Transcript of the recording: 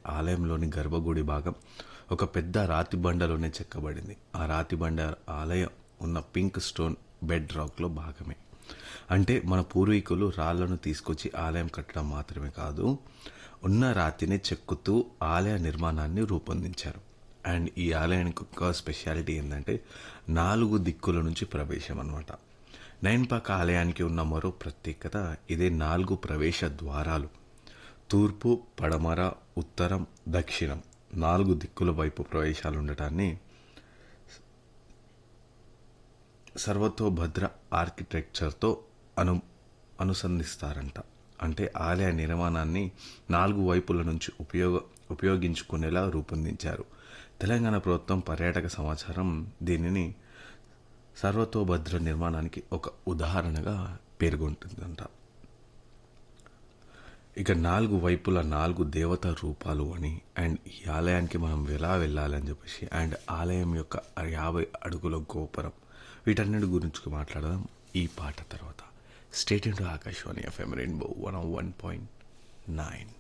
ఆలయంలోని గర్భగుడి భాగం ఒక పెద్ద రాతి బండలోనే చెక్కబడింది ఆ రాతి బండ ఆలయం ఉన్న పింక్ స్టోన్ బెడ్ రాక్లో భాగమే అంటే మన పూర్వీకులు రాళ్లను తీసుకొచ్చి ఆలయం కట్టడం మాత్రమే కాదు ఉన్న రాతిని చెక్కుతూ ఆలయ నిర్మాణాన్ని రూపొందించారు అండ్ ఈ ఆలయానికి ఒక స్పెషాలిటీ ఏంటంటే నాలుగు దిక్కుల నుంచి ప్రవేశం అనమాట నైన్పాక ఆలయానికి ఉన్న మరో ప్రత్యేకత ఇదే నాలుగు ప్రవేశ ద్వారాలు తూర్పు పడమర ఉత్తరం దక్షిణం నాలుగు దిక్కుల వైపు ప్రవేశాలు ఉండటాన్ని సర్వతోభద్ర ఆర్కిటెక్చర్తో అను అనుసంధిస్తారంట అంటే ఆలయ నిర్మాణాన్ని నాలుగు వైపుల నుంచి ఉపయోగ ఉపయోగించుకునేలా రూపొందించారు తెలంగాణ ప్రభుత్వం పర్యాటక సమాచారం దీనిని సర్వతోభద్ర నిర్మాణానికి ఒక ఉదాహరణగా పేర్కొంటుందంట ఇక నాలుగు వైపుల నాలుగు దేవత రూపాలు అని అండ్ ఈ ఆలయానికి మనం ఎలా వెళ్ళాలని చెప్పేసి అండ్ ఆలయం యొక్క యాభై అడుగుల గోపురం వీటన్నిటి గురించి మాట్లాడదాం ఈ పాట తర్వాత స్టేట్ ఇంటూ Akashvani FM rainbow one one point nine